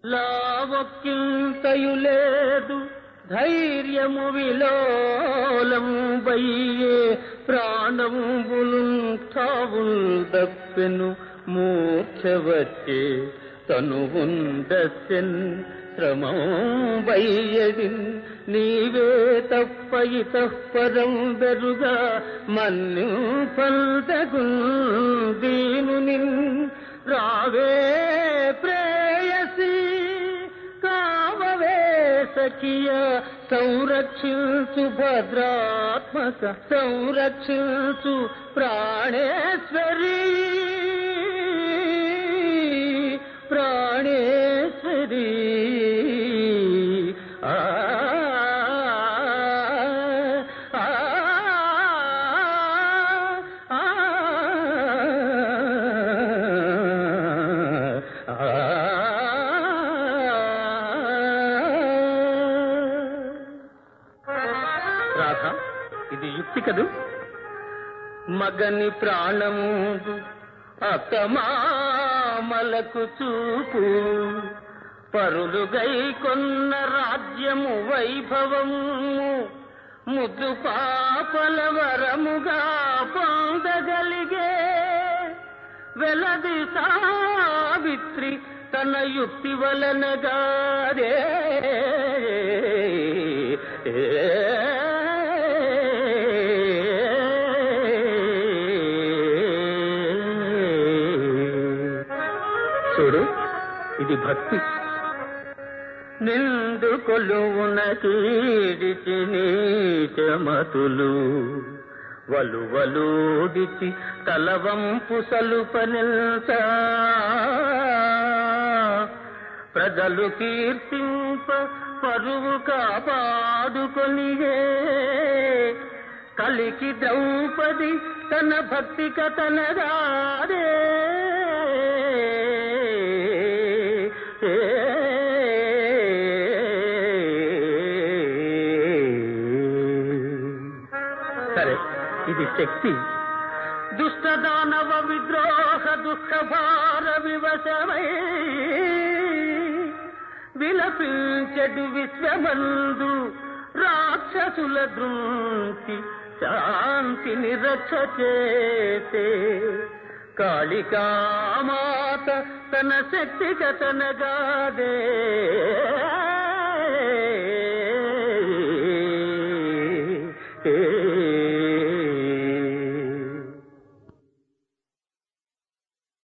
లావొక్కింతయు లేదు ధైర్యము విలోలం బయ్యే ప్రాణంబులు తావుల్ దప్పెను మూర్ఛవచ్చే తనువుందస్యన్ శ్రమం బయ్యడిన్ నీవే తప్ప ఇతఃపరం బెరుగా మన్ను పల్తగు దీనుని రావే ప్రేయసి కావవే సఖియ సంరక్షించు భద్రాత్మక సంరక్షించు ప్రాణేశ్వరి ప్రాణేశ్వరి ఆ ఆ, ఆ, రాధ ఇది యుక్తి కదూ మగని ప్రాణము అత్తమామలకు చూపు పరులుగై కొన్న రాజ్యము వైభవము ముద్దు పాపల వరముగా పొందగలిగే వెలది సావిత్రి తన యుక్తి వలనగారే చూడు ఇది భక్తి నిండు కొలువున కీడిచి నీచమతులు వలువలూడిచి తలవంపు సలుపనిల్స ప్రజలు కీర్తింప పరువు కాపాడుకొనియే కలికి ద్రౌపది తన భక్తి కథనగారే సరే ఇది శక్తి దుష్ట దానవ విద్రోహ దుఃఖ భార వివశమై విలపించడు విశ్వమందు రాక్షసుల దృంచి శాంతిని రక్ష చేసే కాళికామాత తన శక్తి కథనగాదే